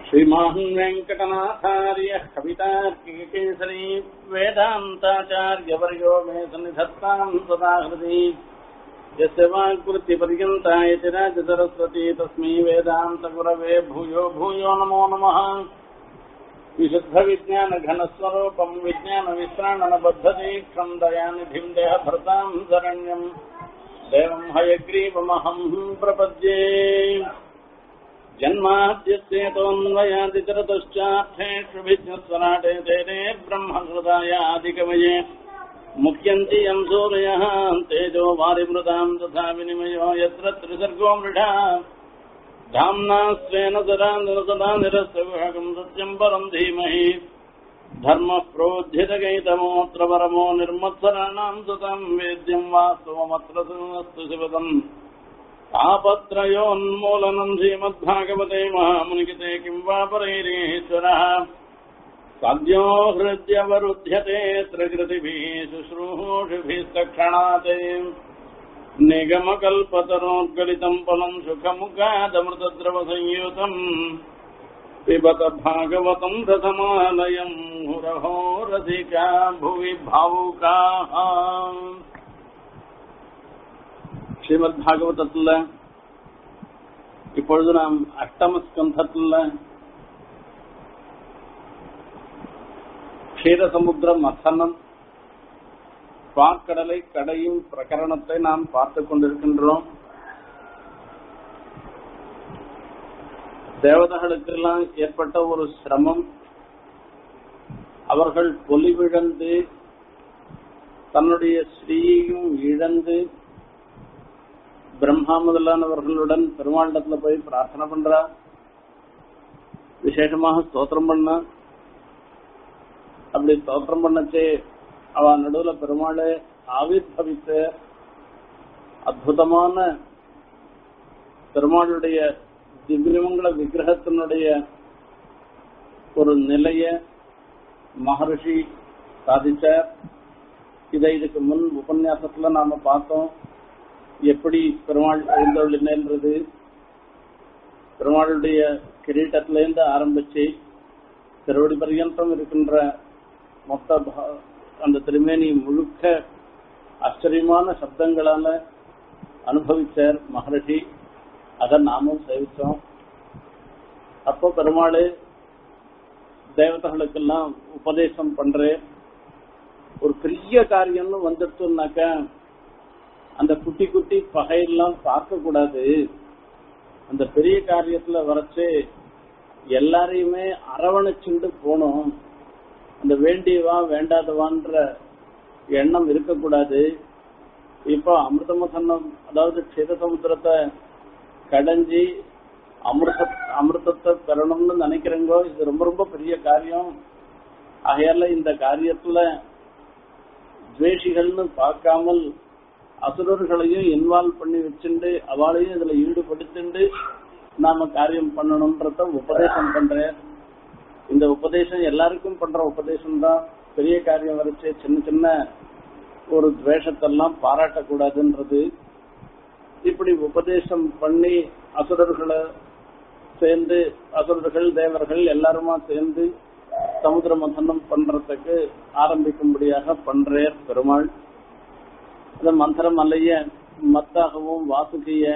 श्रीमान् वेङ्कटनाथार्यः कवितार्किकेसरी वेदान्ताचार्यवर्यो मे सन्निधत्ताम् सदा हृदि यस्य वाक्वृत्तिपर्यन्ता यति राजसरस्वती तस्मै वेदान्तगुरवे भूयो भूयो नमो नमः विशुद्धविज्ञानघनस्वरूपम् विज्ञानविश्राणनबद्धदीक्षम् दयानिधिम् देहभृताम् शरण्यम् देवम् हयग्रीवमहम् प्रपद्ये जन्माद्यस्येतोऽन्वयादितरतश्चार्थेष्वभिज्ञस्वराटे तेने ब्रह्महृदायादिकमये मुह्यन्ति यम् सूर्यः तेजो वारिमृताम् तथा विनिमयो यत्र त्रिसर्गो मृढा धाम्ना स्वेन सदा सदा निरस्तविहकम् सत्यम् परम् धीमहि धर्मः प्रोज्झितगैतमोऽत्र परमो निर्मत्सराणाम् सुतम् वेद्यम् वास्तवमत्र सुनस्तु शिवतम् तापत्रयोन्मूलनम् श्रीमद्भागवते महामुनिकिते किम् वा परैरीश्वरः सद्यो हृद्यवरुध्यते त्रिकृतिभिः शुश्रूषुभिस्तक्षणात् निगमकल्पतरोद्गलितम् फलम् सुखमुखादमृतद्रवसंयुतम् पिबत भागवतम् रथमालयम् हुरहो रसिका भुवि भावुकाः ஸ்ரீமத் பாகவதத்துல இப்பொழுது நாம் அஷ்டம ஸ்கந்தத்துல க்ஷீரசமுத்திர மசனம் பாக்கடலை கடையும் பிரகரணத்தை நாம் பார்த்துக் கொண்டிருக்கின்றோம் தேவதைகளுக்கெல்லாம் ஏற்பட்ட ஒரு சிரமம் அவர்கள் பொலிவிழந்து தன்னுடைய ஸ்ரீயையும் இழந்து பிரம்மா முதலானவர்களுடன் பெருமாண்டத்துல போய் பிரார்த்தனை பண்றா விசேஷமாக ஸ்தோத்திரம் பண்ண அப்படி ஸ்தோத்திரம் பண்ணச்சே அவ நடுவுல பெருமாளை ஆவிர்வவித்த அற்புதமான பெருமாளுடைய திவ்யமங்கள விக்கிரகத்தினுடைய ஒரு நிலைய மகர்ஷி சாதிச்சார் இதை இதுக்கு முன் உபன்யாசத்துல நாம பார்த்தோம் எப்படி பெருமாள் எழுந்தருளினன்றது பெருமாளுடைய கிரீட்டத்திலேருந்து ஆரம்பிச்சு திருவடி பர்யந்தம் இருக்கின்ற மொத்த அந்த திருமேனி முழுக்க ஆச்சரியமான சப்தங்களால அனுபவிச்சார் மகரிஷி அதை நாமும் சேவிச்சோம் அப்போ பெருமாள் தேவதைகளுக்கெல்லாம் உபதேசம் பண்றேன் ஒரு பெரிய காரியம்னு வந்துடுச்சுனாக்கா அந்த குட்டி குட்டி பகையெல்லாம் பார்க்க கூடாது அந்த பெரிய காரியத்துல வரைச்சு எல்லாரையுமே அரவணைச்சுண்டு போனோம் அந்த வேண்டியவா வேண்டாதவான்ற எண்ணம் இருக்கக்கூடாது இப்போ அமிர்தமசன்னம் அதாவது க்ஷீரசமுத்திரத்தை கடைஞ்சி அமிர்த அமிர்தத்தை பெறணும்னு நினைக்கிறேங்கோ இது ரொம்ப ரொம்ப பெரிய காரியம் ஆகையால இந்த காரியத்துல துவேஷிகள்னு பார்க்காமல் அசுரர்களையும் இன்வால்வ் பண்ணி வச்சுண்டு அவளையும் இதுல ஈடுபடுத்திண்டு நாம காரியம் பண்ணணும்ன்றத உபதேசம் பண்றேன் இந்த உபதேசம் எல்லாருக்கும் பண்ற உபதேசம் தான் பெரிய காரியம் வரைச்சு சின்ன சின்ன ஒரு துவேஷத்தெல்லாம் பாராட்டக்கூடாதுன்றது இப்படி உபதேசம் பண்ணி அசுரர்களை சேர்ந்து அசுரர்கள் தேவர்கள் எல்லாருமா சேர்ந்து சமுத்திர மந்தனம் பண்றதுக்கு ஆரம்பிக்கும்படியாக பண்றேர் பெருமாள் அந்த மந்திரம் அல்லைய மத்தாகவும் வாசுகிய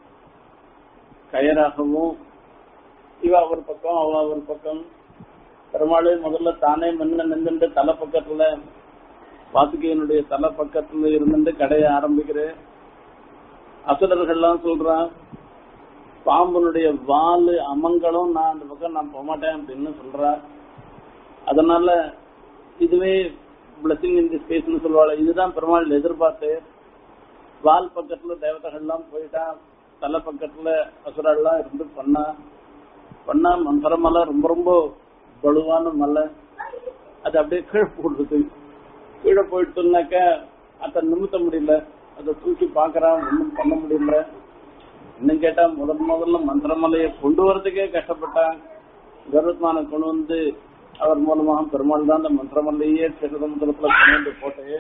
கயராகவும் இவ ஒரு பக்கம் அவ ஒரு பக்கம் பெருமாள் முதல்ல தானே மண்ண நின்றுட்டு தலை பக்கத்துல வாசுகியனுடைய தலை பக்கத்துல இருந்துட்டு கடைய ஆரம்பிக்கிறேன் அசுரர்கள்லாம் சொல்றான் பாம்பனுடைய வாலு அமங்களும் நான் அந்த பக்கம் நான் போகமாட்டேன் அப்படின்னு சொல்றா அதனால இதுவே பிளஸிங் இன் தி ஸ்பேஸ்னு சொல்லுவாள் இதுதான் பெருமாள் எதிர்பார்த்து வால் பக்கத்துல தேவதைகள்லாம் போயிட்டா தலை பக்கத்துல அசுரெல்லாம் இருந்து பண்ணா பண்ணா மந்திர மலை ரொம்ப ரொம்ப வலுவான மலை அது அப்படியே கீழே போடுறது கீழே போயிட்டுனாக்க அதை நிமித்த முடியல அதை தூக்கி பாக்குறான் ஒன்றும் பண்ண முடியல இன்னும் கேட்டா முதல் முதல்ல மந்திரமலையை கொண்டு வரதுக்கே கஷ்டப்பட்டான் கருத்மான கொண்டு வந்து அவர் மூலமாக பெருமாள் தான் அந்த மந்திரமல்லையே திருதந்திரத்துல கொண்டு வந்து போட்டு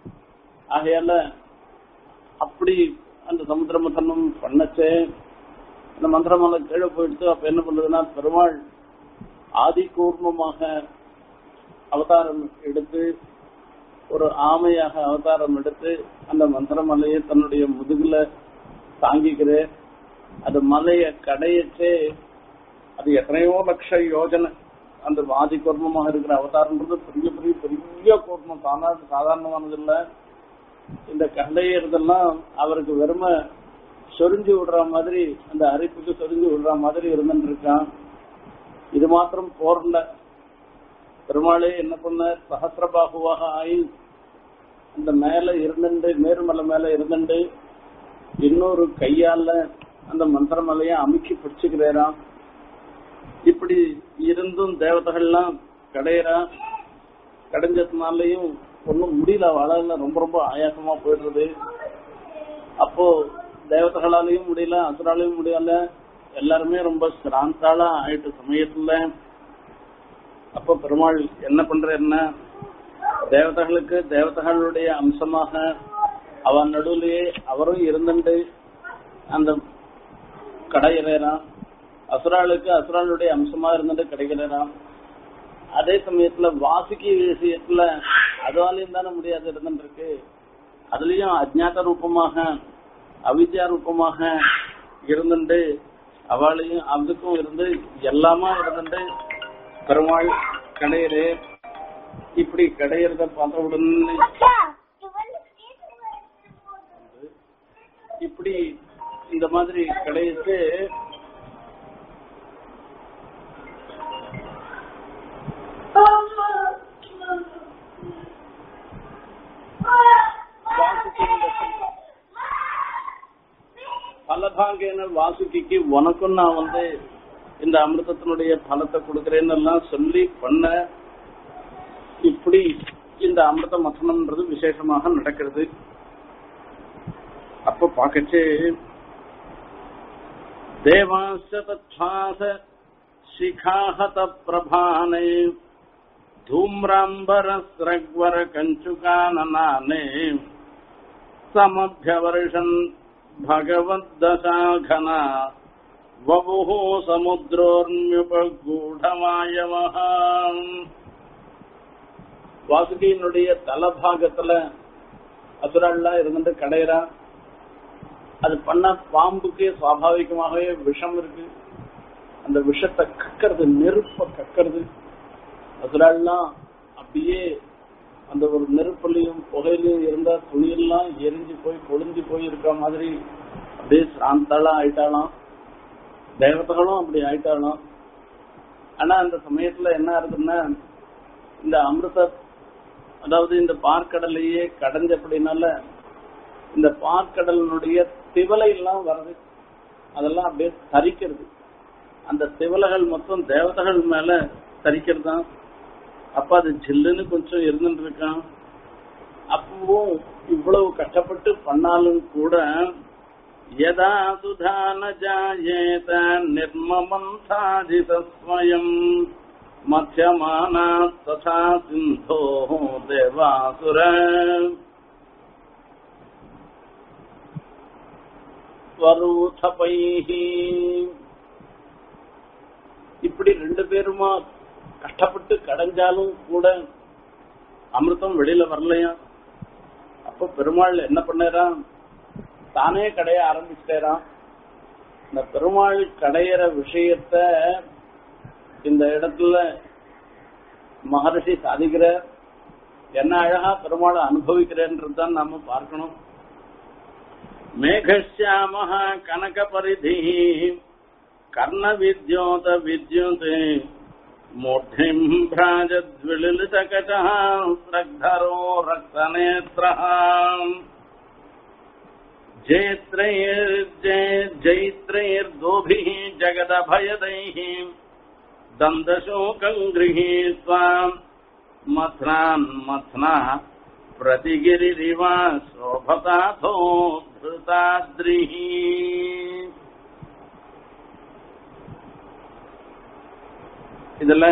ஆகையால அப்படி அந்த சமுத்திர மதனம் பண்ணச்சே இந்த மந்திரமலை கீழே போயிடுத்து அப்ப என்ன பண்றதுன்னா பெருமாள் ஆதி கூர்மமாக அவதாரம் எடுத்து ஒரு ஆமையாக அவதாரம் எடுத்து அந்த மந்திரமலையை தன்னுடைய முதுகுல தாங்கிக்கிறேன் அது மலையை கடையச்சே அது எத்தனையோ லட்ச யோஜனை அந்த ஆதி கூர்மமாக இருக்கிற அவதாரம்ன்றது பெரிய பெரிய பெரிய கூர்மம் சாதாரண சாதாரணமானது இல்ல இந்த கடையிறதெல்லாம் அவருக்கு வெறும சொரிஞ்சு விடுற மாதிரி அந்த அரிப்புக்கு சொரிஞ்சு விடுற மாதிரி இருந்துட்டு இருக்கான் இது மாத்திரம் போர்ல பெருமாளே என்ன பண்ண சகசிரபாகுவாக ஆகி அந்த மேல இருந்துட்டு மேருமலை மேல இருந்துட்டு இன்னொரு கையால அந்த மந்திரமலைய அமுக்கி பிடிச்சுக்கிறாராம் இப்படி இருந்தும் தேவதைகள்லாம் கடையறா கடைஞ்சதுனாலையும் ஒன்றும் முடியல வாழல ரொம்ப ரொம்ப ஆயாசமா போயிடுறது அப்போ தேவதைகளாலையும் முடியல அசுராலையும் முடியல எல்லாருமே ரொம்ப சிராந்தாளா ஆயிட்ட சமயத்துல அப்போ பெருமாள் என்ன பண்றேன்னா தேவதைகளுக்கு தேவதைகளுடைய அம்சமாக அவன் நடுவுலயே அவரும் இருந்துட்டு அந்த கடையிறான் அசுராளுக்கு அசுராளுடைய அம்சமா இருந்துட்டு கிடைக்கிறான் அதே சமயத்துல வாசுகி விஷயத்துல அதுவாலையும் தானே முடியாது இருந்துட்டு இருக்கு அதுலயும் அஜ்ஞாத ரூபமாக அவித்யா ரூபமாக இருந்துட்டு அவளையும் அதுக்கும் இருந்து எல்லாமா இருந்துட்டு பெருமாள் கடையிறே இப்படி கடையிறத பார்த்த உடனே இப்படி இந்த மாதிரி கடையிட்டு பலபாகேன வாசுகிக்கு உனக்கும் நான் வந்து இந்த அமிர்தத்தினுடைய பலத்தை கொடுக்கறேன்னு எல்லாம் சொல்லி பண்ண இப்படி இந்த அமிர்த மசனம்ன்றது விசேஷமாக நடக்கிறது அப்ப பாக்கச்சே தேவாச தத்வாச शिखाहत प्रभाने धूम्राम्बर स्रग्वर कञ्चुकाननाने समभ्यवर्षन् भगवद्दशाघना वपुः சமுத்திரோர்மியுபகூடமாயவஹ வாசுகியினுடைய தலபாகத்துல அசுராள்லாம் இருந்துட்டு கடையிறா அது பண்ண பாம்புக்கு சுவாபாவிகமாகவே விஷம் இருக்கு அந்த விஷத்தை கக்கிறது நெருப்ப கக்கிறது அசுராள்லாம் அப்படியே அந்த ஒரு நெருப்புலையும் புகையிலையும் இருந்தா துணியெல்லாம் எரிஞ்சு போய் கொழுஞ்சு போய் இருக்கிற மாதிரி அப்படியே சாந்தாளா ஆயிட்டாலாம் தேவதைகளும் அப்படி ஆயிட்டாலாம் ஆனா அந்த சமயத்துல என்ன ஆகுதுன்னா இந்த அமிர்த அதாவது இந்த பார்க்கடலையே கடைஞ்ச அப்படின்னால இந்த பார்க்கடலினுடைய திவலை எல்லாம் வருது அதெல்லாம் அப்படியே தரிக்கிறது அந்த திவலைகள் மொத்தம் தேவதைகள் மேல தரிக்கிறது தான் அப்ப அது ஜில்லுன்னு கொஞ்சம் இருந்துட்டு இருக்கான் அப்பவும் இவ்வளவு கஷ்டப்பட்டு பண்ணாலும் கூட யதா சுதான ஜாயேத நிர்மமம் சாதித ஸ்வயம் மத்தியமானா ததா சிந்தோ தேவாசுர ஸ்வரூதபைஹி இப்படி ரெண்டு பேருமா கஷ்டப்பட்டு கடைஞ்சாலும் கூட அமிர்தம் வெளியில வரலையா அப்ப பெருமாள் என்ன பண்ணாராம் தானே கடைய ஆரம்பிச்சிட்டாராம் இந்த பெருமாள் கடையிற விஷயத்த இந்த இடத்துல மகரிஷி சாதிக்கிற என்ன அழகா பெருமாளை அனுபவிக்கிறேன்றதுதான் நாம பார்க்கணும் மேகஷ்யாம கனக பரிதி கர்ண வித்யோத வித்யுதே மூர்த்திம் भ्राजद्विलिलितकटः स्रग्धरो रक्तनेत्रः जैत्रैर्जैत्रैर्दोभिः जगदभयदैः दन्दशोकम् गृहीत्वा मथ्नान् मथ्ना प्रतिगिरिरिव शोभताथो धृताद्रिः இதுல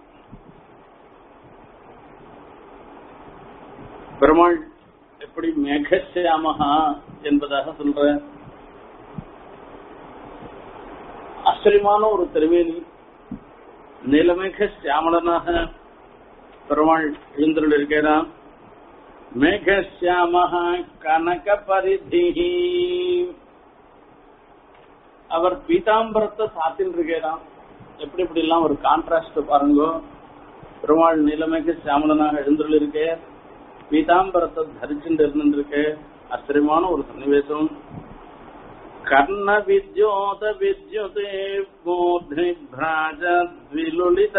பெருமாள் எப்படி மேகசியாமகா என்பதாக சொல்ற ஆச்சரியமான ஒரு திருவேணி நீலமேக சியாமலனாக பெருமாள் எழுந்தருள் இருக்கிறான் மேகசியாம கனக பரிதிஹி அவர் பீதாம்பரத்தை சாத்தின்னு இருக்கிறான் எப்படி இப்படி எல்லாம் ஒரு கான்ட்ராஸ்ட் பாருங்க பெருமாள் நீலமேக சியாமலனாக எழுந்துள்ள இருக்கே பீதாம்பரத்தை தரிச்சுட்டு இருந்துருக்கு ஆச்சரியமான ஒரு சன்னிவேசம் கர்ண வித்யோத வித்யுதே மூர்த்தி பிராஜ த்விலுலித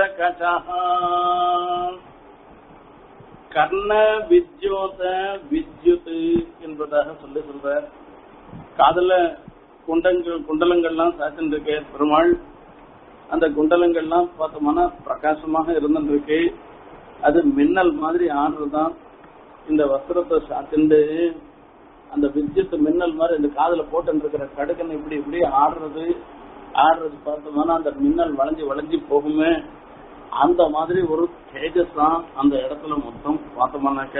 கர்ண வித்யோத வித்யுத் என்பதாக சொல்லி சொல்ற காதல குண்டங்கள் குண்டலங்கள்லாம் சாத்தின்னு இருக்கு பெருமாள் அந்த குண்டலங்கள்லாம் பார்த்தோம்னா பிரகாசமாக இருந்துருக்கு அது மின்னல் மாதிரி ஆடுறதுதான் இந்த வஸ்திரத்தை சாத்திண்டு அந்த வித்யுத் மின்னல் மாதிரி இந்த காதுல போட்டு இருக்கிற கடுக்கன் இப்படி இப்படி ஆடுறது ஆடுறது பார்த்தோம்னா அந்த மின்னல் வளைஞ்சு வளைஞ்சு போகுமே அந்த மாதிரி ஒரு தேஜஸ் தான் அந்த இடத்துல மொத்தம் பார்த்தோம்னாக்க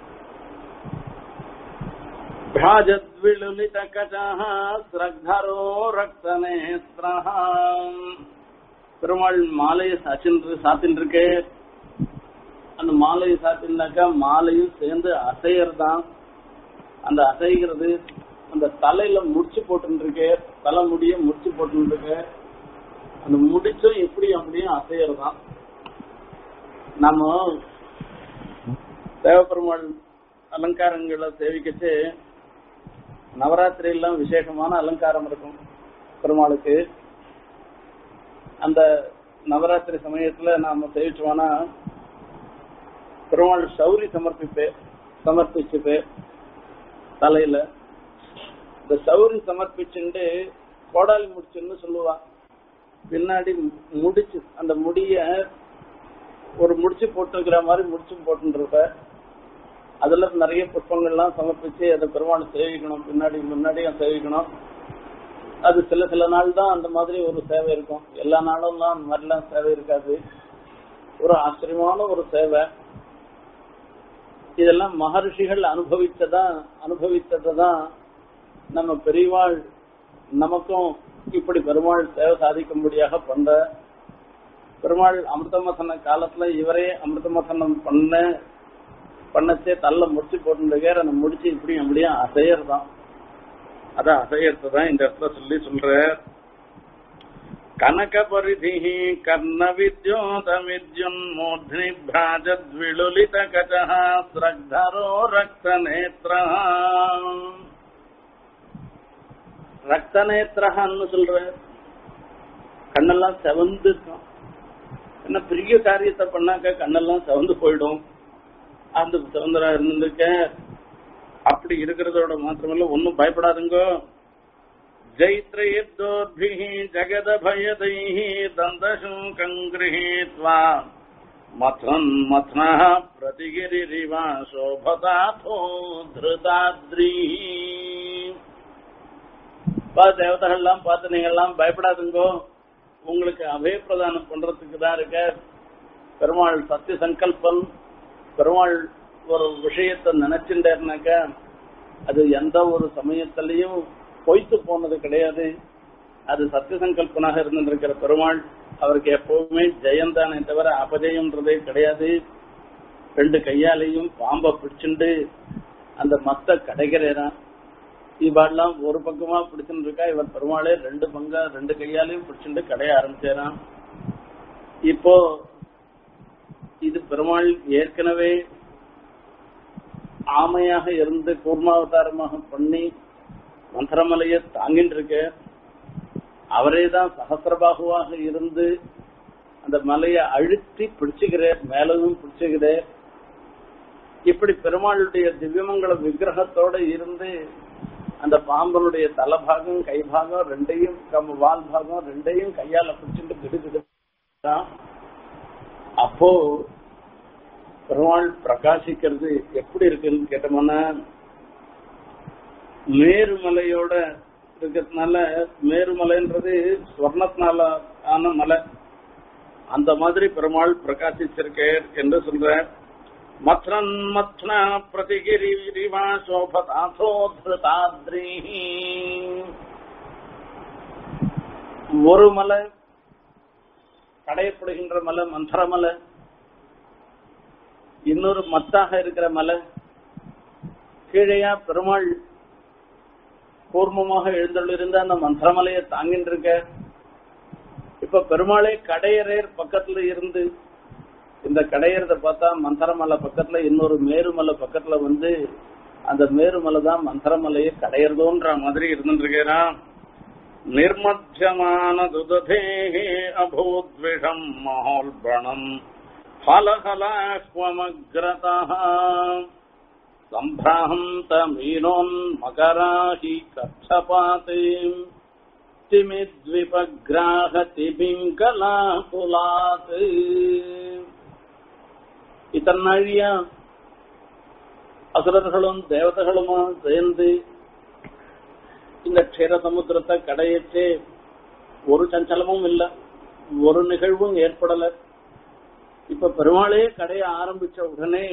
भ्राजद्विलुलित कचः स्रग्धरो रक्तनेत्रः பெருமாள் மாலையை சாச்சின்று சாத்தின்றிருக்கே அந்த மாலையை சாத்தினாக்கா மாலையும் சேர்ந்து அசையறதான் அந்த அசைகிறது அந்த தலையில முடிச்சு போட்டுருக்கே தலை முடிய முடிச்சு போட்டுருக்கு அந்த முடிச்சும் எப்படி அப்படியும் அசையறதான் நம்ம தேவப்பெருமாள் அலங்காரங்களை சேவிக்கச்சு நவராத்திரி எல்லாம் விசேஷமான அலங்காரம் இருக்கும் பெருமாளுக்கு அந்த நவராத்திரி சமயத்துல நாம சேவிச்சோம்னா பெருமாள் சௌரி சமர்ப்பிப்பே சமர்ப்பிச்சுப்பே தலையில இந்த சௌரி சமர்ப்பிச்சுட்டு கோடாலி முடிச்சுன்னு சொல்லுவா பின்னாடி முடிச்சு அந்த முடிய ஒரு முடிச்சு போட்டுக்கிற மாதிரி முடிச்சு போட்டுருப்ப அதுல நிறைய புஷ்பங்கள்லாம் சமர்ப்பிச்சு அதை பெருமாள் சேவிக்கணும் பின்னாடி முன்னாடியும் சேவிக்கணும் அது சில சில நாள் தான் அந்த மாதிரி ஒரு சேவை இருக்கும் எல்லா நாளும் தான் அந்த மாதிரிலாம் சேவை இருக்காது ஒரு ஆச்சரியமான ஒரு சேவை இதெல்லாம் மகர்ஷிகள் அனுபவித்ததா அனுபவித்ததான் நம்ம பெரியவாள் நமக்கும் இப்படி பெருமாள் சேவை சாதிக்கும்படியாக பண்ற பெருமாள் அமிர்தமசன காலத்துல இவரே அமிர்தமசனம் பண்ண பண்ணச்சே தள்ள முடிச்சு போட்டுருக்கார் அந்த முடிச்சு இப்படி அப்படியும் அசையறதான் அதான் அசையறதுதான் இந்த இடத்துல சொல்லி சொல்ற கனக பரிதி கர்ண வித்யோத வித்யுன்மூர்த்தி பிராஜத்விலுலித கச்ச ஸ்ரக்தரோ ரக்த நேத்திர ரக்த நேத்திரன்னு சொல்ற கண்ணெல்லாம் செவந்து இருக்கும் என்ன பெரிய காரியத்தை பண்ணாக்க கண்ணெல்லாம் செவந்து போயிடும் அந்த சுதந்திரா இருந்திருக்க அப்படி இருக்கிறதோட மாத்திரமல்ல ஒன்னும் பயப்படாதுங்க ஜைத்ரயத்தோர்பி ஜகத பயதை தந்தசு கங்கிரஹீத்வா மத்வன் மத்னா பிரதிகிரிவா சோபதாதோ திருதாத்ரி தேவதைகள்லாம் பார்த்து நீங்க எல்லாம் பயப்படாதுங்கோ உங்களுக்கு அபய பிரதானம் பண்றதுக்கு தான் இருக்க பெருமாள் சத்திய சங்கல்பம் பெருமாள் ஒரு விஷயத்தை நினைச்சுட்டாருனாக்க அது எந்த ஒரு சமயத்திலையும் பொய்த்து போனது கிடையாது அது சத்திய சங்கல்பனாக இருந்திருக்கிற பெருமாள் அவருக்கு எப்பவுமே ஜெயந்தானே தவிர அபஜயம்ன்றதே கிடையாது ரெண்டு கையாலையும் பாம்பை பிடிச்சுண்டு அந்த மத்த கடைகிறேன் இவாள்லாம் ஒரு பக்கமா பிடிச்சுட்டு இருக்கா இவர் பெருமாளே ரெண்டு பங்கா ரெண்டு கையாலையும் பிடிச்சுட்டு கடைய ஆரம்பிச்சாராம் இப்போ இது பெருமாள் ஏற்கனவே ஆமையாக இருந்து கூர்மாவதாரமாக பண்ணி மந்திரமலையை தாங்கிட்டு இருக்க அவரே தான் சகசிரபாகுவாக இருந்து அந்த மலையை அழுத்தி பிடிச்சுக்கிறார் மேலவும் பிடிச்சுக்கிறார் இப்படி பெருமாளுடைய திவ்யமங்கல விக்கிரகத்தோட இருந்து அந்த பாம்பனுடைய தலைபாகம் கைபாகம் ரெண்டையும் கம் வால் பாகம் ரெண்டையும் கையால பிடிச்சிட்டு கிடுகிடு அப்போ பெருமாள் பிரகாசிக்கிறது எப்படி இருக்குன்னு கேட்டோம்னா மேருமலையோட இருக்கிறதுனால மேருமலைன்றது ஸ்வர்ணத்தினால ஆன மலை அந்த மாதிரி பெருமாள் பிரகாசிச்சிருக்கார் என்று சொல்ற மத்ரன் மத்னா பிரதிகிரிவா சோபதாசோத்ருதாத்ரி ஒரு மலை கடையப்படுகின்ற மலை மந்திர மலை இன்னொரு மத்தாக இருக்கிற மலை கீழையா பெருமாள் கூர்மமாக எழுந்தள்ளிருந்த அந்த மந்திரமலையை தாங்கிட்டு இருக்க இப்ப பெருமாளே கடையரேர் பக்கத்துல இருந்து இந்த கடையறத பார்த்தா மந்திரமலை பக்கத்துல இன்னொரு மேருமலை பக்கத்துல வந்து அந்த மேருமலை தான் மந்திரமலையை கடையறதோன்ற மாதிரி இருந்துட்டு இருக்கிறான் निर्मध्यमान दुदधेः अभूद्विषम् महोल्बणम् फलहलाह्वमग्रतः सम्भ्रान्तमीनोन्मकराहि कक्षपाते तिमिद्विपग्राहतिबिङ्कलाकुलात् இத்தன்னாழியா அசுரர்களும் தேவதைகளுமா சேர்ந்து இந்த க்ஷீர சமுத்திரத்தை கடையச்சே ஒரு சஞ்சலமும் இல்ல ஒரு நிகழ்வும் ஏற்படல இப்ப பெருமாளே கடைய ஆரம்பிச்ச உடனே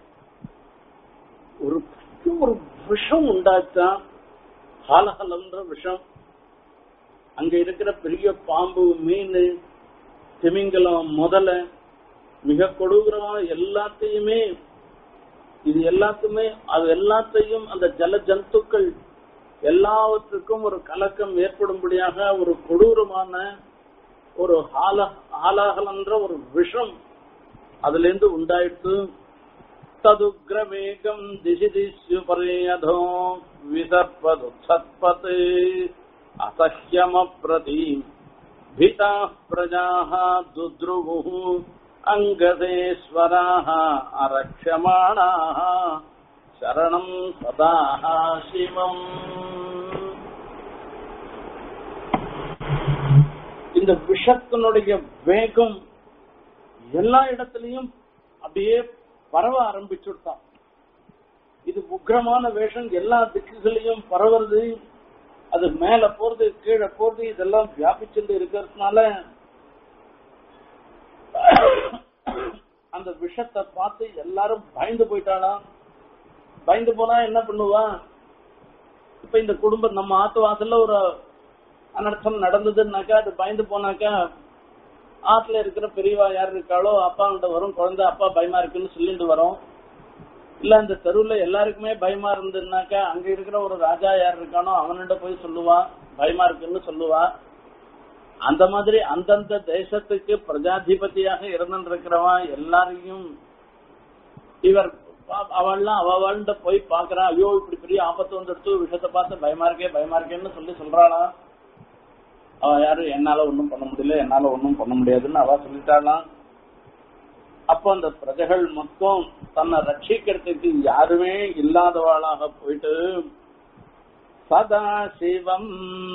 ஒரு பெரிய ஒரு விஷம் உண்டாச்சான் ஹாலஹலம்ன்ற விஷம் அங்க இருக்கிற பெரிய பாம்பு மீன் திமிங்கலம் முதல மிக கொடூரமான எல்லாத்தையுமே இது எல்லாத்துமே அது எல்லாத்தையும் அந்த ஜல ஜந்துக்கள் எல்லாவற்றுக்கும் ஒரு கலக்கம் ஏற்படும்படியாக ஒரு கொடூரமான ஒரு ஹால ஹாலாகலன்ற ஒரு விஷம் அதுல இருந்து உண்டாயிட்டு ததுக்ரவேகம் திசி திசு பரியதோ விசற்பது சத்பத் அசஹ்யமப்ரதி भीता प्रजाः दुद्रुवुः अङ्गदेश्वराः அரக்ஷமாணாः சரணம் சதாஹ சிவம் இந்த விஷத்தினுடைய வேகம் எல்லா இடத்துலயும் அப்படியே பரவ ஆரம்பிச்சுட்டான் இது உக்ரமான வேஷம் எல்லா திக்குகளையும் பரவுறது அது மேல போறது கீழே போறது இதெல்லாம் வியாபிச்சுட்டு இருக்கிறதுனால அந்த விஷத்தை பார்த்து எல்லாரும் பயந்து போயிட்டாளாம் பயந்து போனா என்ன பண்ணுவா இப்ப இந்த குடும்பம் நம்ம ஆத்து வாசல்ல ஒரு அனர்த்தம் நடந்ததுன்னாக்கா அது பயந்து போனாக்கா ஆத்துல இருக்கிற பெரியவா யார் இருக்காளோ அப்பா கிட்ட வரும் குழந்தை அப்பா பயமா இருக்குன்னு சொல்லிட்டு வரும் இல்ல அந்த தெருவுல எல்லாருக்குமே பயமா இருந்ததுனாக்கா அங்க இருக்கிற ஒரு ராஜா யார் இருக்கானோ அவன்கிட்ட போய் சொல்லுவா பயமா இருக்குன்னு சொல்லுவா அந்த மாதிரி அந்தந்த தேசத்துக்கு பிரஜாதிபதியாக இருந்திருக்கிறவன் எல்லாரையும் இவர் அவள்லாம் அவள்கிட்ட போய் பாக்குறான் ஐயோ இப்படி பெரிய ஆபத்து வந்துடுச்சு விஷத்தை பார்த்து பயமா இருக்கே பயமா இருக்கேன்னு சொல்லி சொல்றாளாம் அவ யாரும் என்னால ஒண்ணும் பண்ண முடியல என்னால ஒண்ணும் பண்ண முடியாதுன்னு அவ சொல்லிட்டாளாம் அப்போ அந்த பிரஜைகள் மொத்தம் தன்னை ரட்சிக்கிறதுக்கு யாருமே இல்லாதவாளாக போயிட்டு சதாசிவம்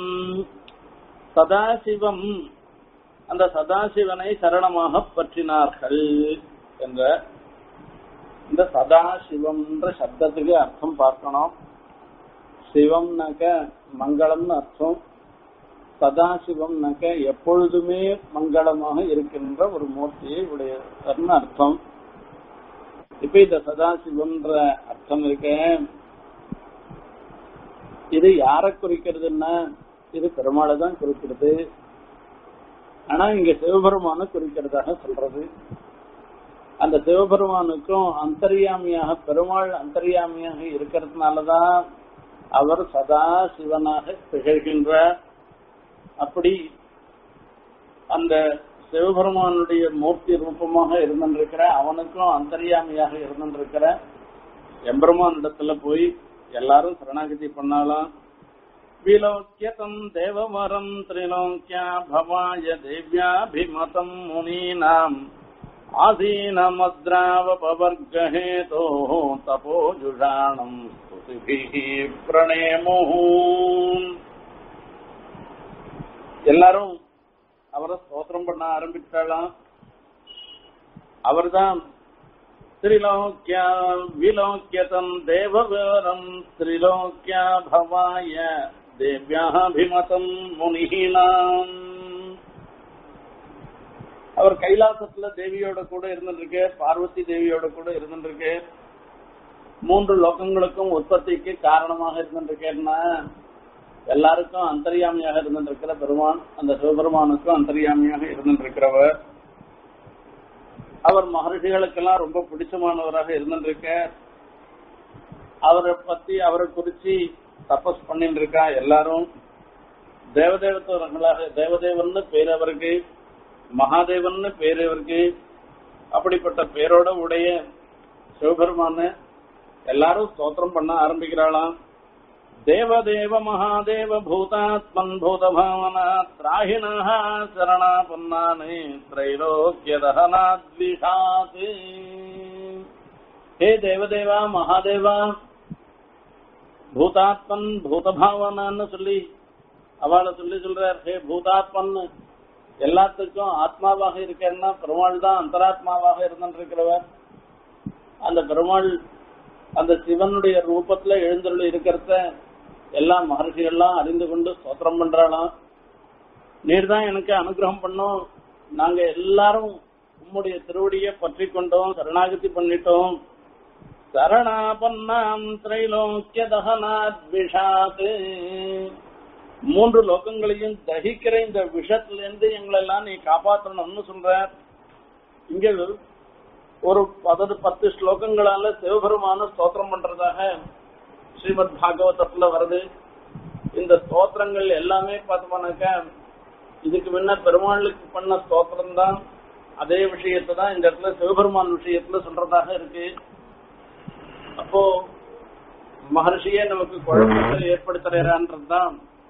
சதாசிவம் அந்த சதாசிவனை சரணமாக பற்றினார்கள் என்ற இந்த சதாசிவம்ன்ற சப்தத்துக்கு அர்த்தம் பார்க்கணும் சிவம்னாக்க மங்களம்னு அர்த்தம் சதாசிவம்னாக்க எப்பொழுதுமே மங்களமாக இருக்கின்ற ஒரு மூர்த்தியை உடையன்னு அர்த்தம் இப்ப இந்த சதாசிவம்ன்ற அர்த்தம் இருக்க இது யாரை குறிக்கிறதுன்னா இது பெருமாளை தான் குறிக்கிறது ஆனா இங்க சிவபெருமான குறிக்கிறதாக சொல்றது அந்த சிவபெருமானுக்கும் அந்தரியாமியாக பெருமாள் அந்தரியாமியாக இருக்கிறதுனாலதான் அவர் சதா சிவனாக திகழ்கின்றார் அப்படி அந்த சிவபெருமானுடைய மூர்த்தி ரூபமாக இருந்திருக்கிற அவனுக்கும் அந்தரியாமியாக இருந்திருக்கிற எம்பெருமான் இடத்துல போய் எல்லாரும் சரணாகதி பண்ணாலாம் விலோக்கியதம் தேவமரம் திரிலோக்கியா பவாய தேவ்யாபிமதம் முனீனாம் ஆசீனமத்ராவபவர்கஹேதோ தபோஜுஷாணம் ஸ்துதிபிः பிரணேமுः எல்லாரும் அவரை ஸ்தோத்திரம் பண்ண ஆரம்பிச்சாலாம் அவர்தான் திரிலோக்கியா விலோக்கியதம் தேவவரம் திரிலோக்கியா பவாய தேவ்யாபிமதம் முனிஹீனாம் அவர் கைலாசத்துல தேவியோட கூட இருந்துருக்கு பார்வதி தேவியோட கூட இருந்துருக்கு மூன்று லோகங்களுக்கும் உற்பத்திக்கு காரணமாக இருந்துருக்கேன்னா எல்லாருக்கும் அந்தரியாமியாக இருந்திருக்கிற பெருமான் அந்த சிவபெருமானுக்கும் அந்தரியாமியாக இருந்திருக்கிறவர் அவர் மகர்ஷிகளுக்கெல்லாம் ரொம்ப பிடிச்சமானவராக இருந்திருக்க அவரை பத்தி அவரை குறிச்சு தபஸ் பண்ணிட்டு இருக்கா எல்லாரும் தேவதேவத்தவர்களாக தேவதேவன்னு பேர் அவருக்கு மகாதேவன்னு பேர் அவருக்கு அப்படிப்பட்ட பேரோட உடைய சிவபெருமான எல்லாரும் ஸ்தோத்திரம் பண்ண ஆரம்பிக்கிறாளாம் தேவதேவ மகாதேவ பூதாத்மன் பூதபாவனா திராகிணः சரணாபன்னானே திரைலோக்கியதகனாத்விஷாத் ஹே தேவதேவா மகாதேவா பூதாத்மன் பூதபாவனான்னு சொல்லி அவளை சொல்லி சொல்றார் ஹே பூதாத்மன் எல்லாத்துக்கும் ஆத்மாவாக இருக்கேன்னா பெருமாள் தான் அந்தராத்மாவாக இருந்திருக்கிறவர் அந்த பெருமாள் அந்த சிவனுடைய ரூபத்துல எழுந்தருள் இருக்கிறத எல்லா மகர்ஷிகள்லாம் அறிந்து கொண்டு ஸ்தோத்திரம் பண்றாளாம் நீர் தான் எனக்கு அனுகிரகம் பண்ணோம் நாங்க எல்லாரும் உம்முடைய திருவடியை பற்றி கொண்டோம் சரணாகதி பண்ணிட்டோம் சரணாபன்னாம் திரைலோக்கிய தகனாத் விஷாத் மூன்று லோகங்களையும் தகிக்கிற இந்த விஷத்துல இருந்து எங்களெல்லாம் நீ காப்பாற்றணும்னு சொல்ற இங்க ஒரு பதது பத்து ஸ்லோகங்களால சிவபெருமான ஸ்தோத்திரம் பண்றதாக ஸ்ரீமத் பாகவதத்துல வருது இந்த ஸ்தோத்திரங்கள் எல்லாமே பார்த்தோம்னாக்கா இதுக்கு முன்ன பெருமாளுக்கு பண்ண ஸ்தோத்திரம் தான் அதே விஷயத்தை தான் இந்த இடத்துல சிவபெருமான் விஷயத்துல சொல்றதாக இருக்கு அப்போ மகர்ஷியே நமக்கு குழப்பத்தை ஏற்படுத்துறான்றதுதான்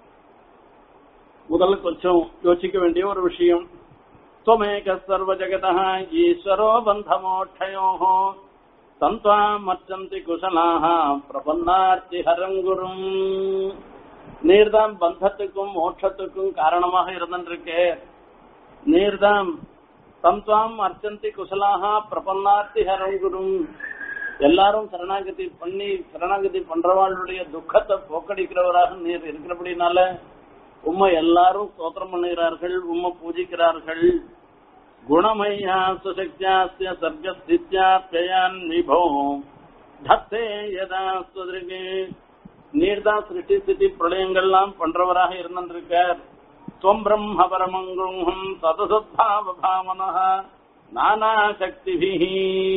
முதல்ல கொஞ்சம் யோசிக்க வேண்டிய ஒரு விஷயம் त्वमेक सर्वजगतः ईश्वरो बन्धमोक्षयोः तन्त्वामर्चन्ति कुशलाः பிரபன்னார்த்தி ஹரங்குரும் நீர்தான் பந்தத்துக்கும் மோட்சத்துக்கும் காரணமாக இருந்திருக்கே நீர்தான் தந்த்வாம் அர்ச்சந்தி குசலாக பிரபன்னார்த்தி ஹரங்குரும் எல்லாரும் சரணாகதி பண்ணி சரணாகதி பண்றவாளுடைய துக்கத்தை போக்கடிக்கிறவராக நீர் இருக்கிறபடினால உம்மை எல்லாரும் ஸ்தோத்திரம் பண்ணுகிறார்கள் உம்மை பூஜிக்கிறார்கள் குணமய்யா சுசக்தியாஸ்ய சர்க்கஸ்தித்யாத்யயான் விபோ தத்தே யதா சுதிருகே நீர்தான் சிருஷ்டி ஸ்திதி பிரளயங்கள்லாம் பண்றவராக இருந்திருக்கார் துவம் பிரம்ம பரமங்குஹம் சதசத்பாவ பாவனः நானா சக்திபிஹி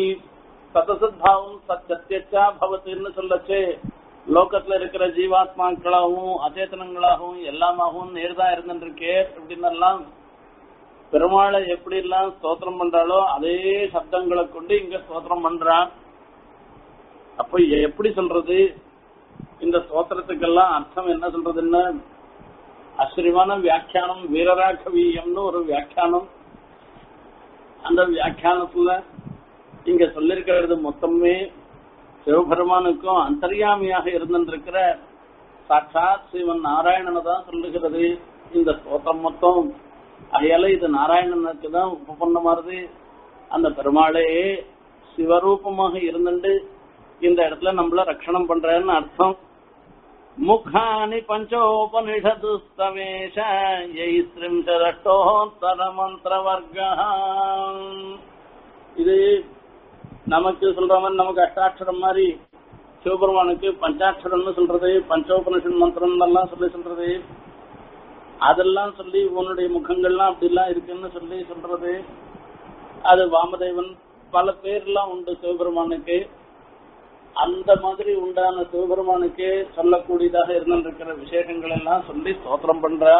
சதசத்பாவம் சத்யச்சா பவத்துன்னு சொல்லச்சு லோகத்துல இருக்கிற ஜீவாத்மாக்களாகவும் அச்சேதனங்களாகவும் எல்லாமாகவும் நேர்தான் இருந்துருக்கே அப்படின்னு எல்லாம் பெருமாளை எப்படி எல்லாம் ஸ்தோத்திரம் பண்றாளோ அதே சப்தங்களை கொண்டு இங்க ஸ்தோத்திரம் பண்றான் அப்ப எப்படி சொல்றது இந்த ஸ்தோத்திரத்துக்கெல்லாம் அர்த்தம் என்ன சொல்றதுன்னா ஆச்சரியமான வியாக்கியானம் வீரராகவீயம்னு ஒரு வியாக்கியானம் அந்த வியாக்கியானத்துல இங்க சொல்லிருக்கிறது மொத்தமே சிவபெருமானுக்கும் அந்தர்யாமியாக இருந்திருக்கிற சாட்சாத் சிவன் நாராயணனை தான் சொல்லுகிறது இந்த ஸ்தோத்திரம் மொத்தம் அதையால இது நாராயணனுக்கு தான் உபபன்னமாறுது அந்த பெருமாளே சிவரூபமாக இருந்துட்டு இந்த இடத்துல நம்மள ரட்சணம் பண்றேன்னு அர்த்தம் முகானி பஞ்சோபனிஷது ஸ்தவேஷ யைஸ்ரிம்சரட்டோத்தர மந்திர இது நமக்கு சொல்ற மாதிரி நமக்கு அஷ்டாட்சரம் மாதிரி சிவபெருமானுக்கு பஞ்சாட்சரம்னு சொல்றது பஞ்சோபனிஷன் மந்திரம் எல்லாம் சொல்லி சொல்றது அதெல்லாம் சொல்லி உன்னுடைய முகங்கள்லாம் அப்படிலாம் இருக்குன்னு சொல்லி சொல்றது அது வாமதேவன் பல பேர்லாம் உண்டு சிவபெருமானுக்கு அந்த மாதிரி உண்டான சிவபெருமானுக்கே சொல்லக்கூடியதாக இருந்திருக்கிற விசேஷங்கள் எல்லாம் சொல்லி ஸ்தோத்திரம் பண்றா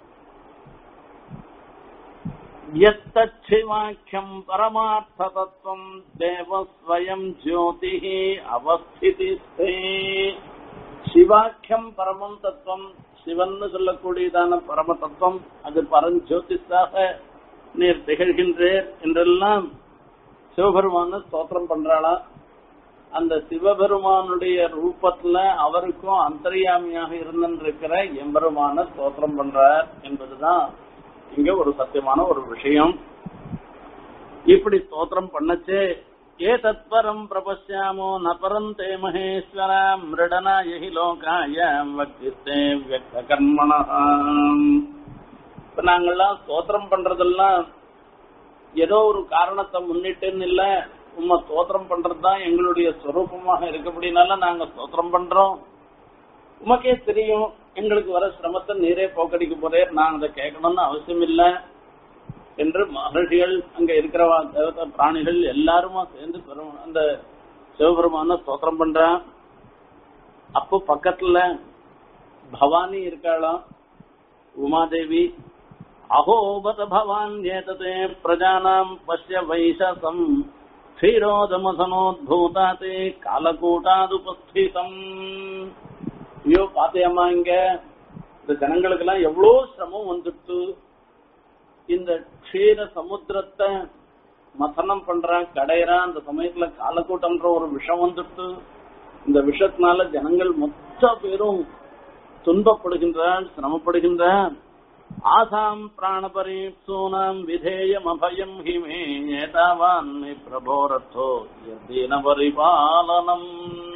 यत्तच्छिवाख्यम् परमार्थतत्त्वम् देवस्वयम् ज्योतिः அவஸ்திதிஸ்தே சிவாக்கியம் பரமம் தத்துவம் சிவன்னு சொல்லக்கூடியதான பரம தத்துவம் அது பரஞ்சோதிஷாக நீர் திகழ்கின்றேர் என்றெல்லாம் சிவபெருமான ஸ்தோத்திரம் பண்றாளா அந்த சிவபெருமானுடைய ரூபத்துல அவருக்கும் அந்தரியாமியாக இருந்திருக்கிற எம்பெருமான ஸ்தோத்திரம் பண்றார் என்பதுதான் இங்க ஒரு சத்தியமான ஒரு விஷயம் இப்படி ஸ்தோத்திரம் பண்ணச்சே ஏ தத்பரம் பிரபஷ்யாமோ ந பரந்தே மகேஸ்வர மிருடனாய ஹி லோகாய வக்திஸ்தே வியக்த கர்மணா இப்ப நாங்கெல்லாம் ஸ்தோத்திரம் பண்றதெல்லாம் ஏதோ ஒரு காரணத்தை முன்னிட்டுன்னு இல்ல உண்மை ஸ்தோத்திரம் பண்றதுதான் எங்களுடைய ஸ்வரூபமாக இருக்கப்படினால நாங்க ஸ்தோத்திரம் பண்றோம் உமக்கே தெரியும் எங்களுக்கு வர சிரமத்தை நீரே போக்கடிக்க போறேன் நான் அதை கேட்கணும்னு அவசியம் இல்லை என்று மகர்ஷிகள் அங்க இருக்கிறவா தேவதா பிராணிகள் எல்லாருமா சேர்ந்து பெரும் அந்த சிவபெருமான ஸ்தோத்திரம் பண்றான் அப்போ பக்கத்துல பவானி இருக்காளாம் உமாதேவி அகோபத பவான் ஏததே பிரஜானாம் பசிய வைசசம் க்ஷீரோதமசனோத்பூதாத்தே காலக்கூட்டாதுபஸ்திதம் ஐயோ பாத்தியம்மா இங்க இந்த ஜனங்களுக்கெல்லாம் எவ்வளவு சிரமம் வந்துட்டு இந்த க்ஷீர சமுத்திரத்தை மசனம் பண்றான் கடையறான் அந்த சமயத்துல காலக்கூட்டம்ன்ற ஒரு விஷம் வந்துட்டு இந்த விஷத்தினால ஜனங்கள் மொத்த பேரும் துன்பப்படுகின்றான் சிரமப்படுகின்றான் ஆசாம் பிராணபரீப்சூனாம் விதேயம் அபயம் ஹிமே ஏதாவான் மே பிரபோரத்தோ யதீன பரிபாலனம்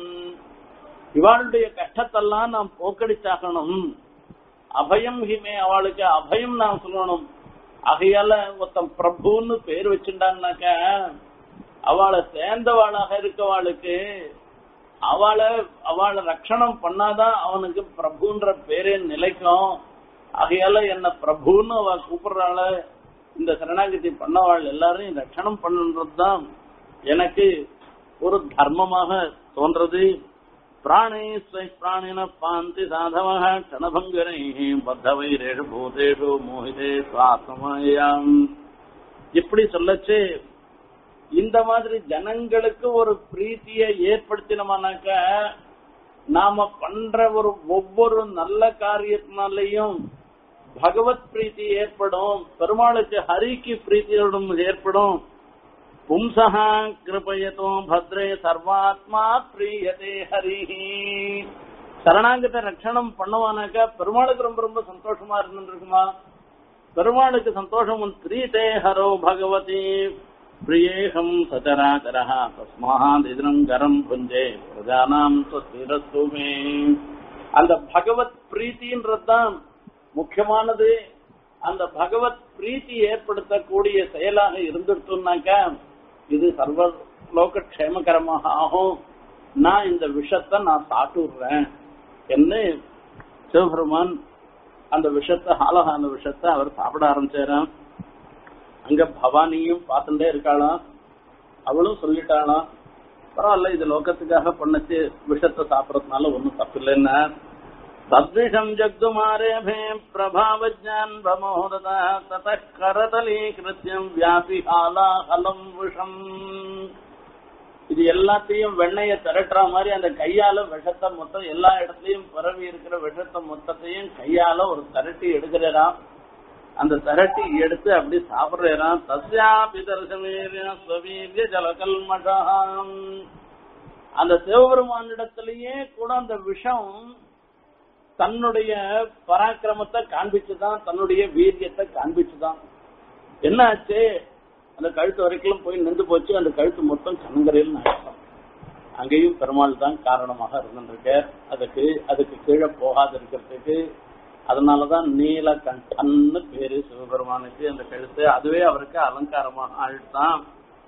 இவாளுடைய கஷ்டத்தெல்லாம் நாம் போக்கடிச்சாகணும் அபயம் ஹிமே அவளுக்கு அபயம் நாம் சொல்லணும் ஆகையால ஒருத்தன் பிரபுன்னு பேர் வச்சுட்டான்னாக்க அவளை சேர்ந்தவாளாக இருக்கவாளுக்கு அவளை அவளை ரட்சணம் பண்ணாதான் அவனுக்கு பிரபுன்ற பேரே நிலைக்கும் ஆகையால என்ன பிரபுன்னு அவ கூப்பிடுறாள இந்த சரணாகதி பண்ணவாள் எல்லாரையும் ரட்சணம் பண்ணுன்றதுதான் எனக்கு ஒரு தர்மமாக தோன்றது பிராணே ஸ்வை பிராணின பாந்தி சாதவக கணபங்கரை பத்தவைரேஷு பூதேஷு மோகிதே சுவாசமயம் இப்படி சொல்லச்சு இந்த மாதிரி ஜனங்களுக்கு ஒரு பிரீத்தியை ஏற்படுத்தினோம்னாக்க நாம பண்ற ஒரு ஒவ்வொரு நல்ல காரியத்தினாலையும் பகவத் பிரீத்தி ஏற்படும் பெருமாளுக்கு ஹரிக்கு பிரீத்தியோடும் ஏற்படும் பும்சா கிருபயத்தோ பத்ரே சர்வாத்மா பிரியதே ஹரிஹி சரணாங்கத்தை ரட்சணம் பண்ணுவானாக்கா பெருமாளுக்கு ரொம்ப ரொம்ப சந்தோஷமா இருந்துருக்குமா பெருமாளுக்கு சந்தோஷம் திரீதே ஹரோ பகவதி பிரியேகம் சச்சராச்சரः தஸ்மாத் இதனம் கரம் புஞ்சே பிரஜானாம் ஸ்வஸ்திரஸ்து மே அந்த பகவத் பிரீத்தின்றதுதான் முக்கியமானது அந்த பகவத் பிரீத்தி ஏற்படுத்தக்கூடிய செயலாக இருந்துட்டுனாக்கா இது சர்வ லோக க்ஷேமகரமாக ஆகும் நான் இந்த விஷத்தை நான் சாப்பிட்டுடுறேன் என்று சிவபெருமான் அந்த விஷத்தை ஆலகான விஷத்தை அவர் சாப்பிட ஆரம்பிச்சாராம் அங்க பவானியும் பார்த்துட்டே இருக்காளாம் அவளும் சொல்லிட்டாளாம் பரவாயில்ல இது லோகத்துக்காக பண்ணச்சு விஷத்தை சாப்பிடறதுனால ஒன்றும் தப்பு இல்லைன்னா தத்விஷம் ஜக்துமாரேபே பிரபாவஜான் பிரமோததா தத கரதலீகிருத்தியம் வியாபி ஆலாஹலம் விஷம் இது எல்லாத்தையும் வெண்ணைய திரட்டுற மாதிரி அந்த கையால விஷத்தை மொத்தம் எல்லா இடத்துலயும் பரவி இருக்கிற விஷத்தை மொத்தத்தையும் கையால ஒரு திரட்டி எடுக்கிறாராம் அந்த திரட்டி எடுத்து அப்படி சாப்பிடுறாராம் தஸ்யாபி தர்சமீரிய ஜலகல்மஷாம் அந்த சிவபெருமானிடத்திலேயே கூட அந்த விஷம் தன்னுடைய பராக்கிரமத்தை காண்பிச்சுதான் தன்னுடைய வீரியத்தை காண்பிச்சுதான் என்ன ஆச்சு அந்த கழுத்து வரைக்கும் போய் நின்று போச்சு அந்த கழுத்து மொத்தம் கண்ணங்கரையில் நடக்கும் அங்கேயும் பெருமாள் தான் காரணமாக இருந்துருக்க அதுக்கு அதுக்கு கீழே போகாது இருக்கிறதுக்கு அதனாலதான் நீலகண்டன்னு பேரு சிவபெருமானுக்கு அந்த கழுத்து அதுவே அவருக்கு அலங்காரமாக ஆழ்த்தான்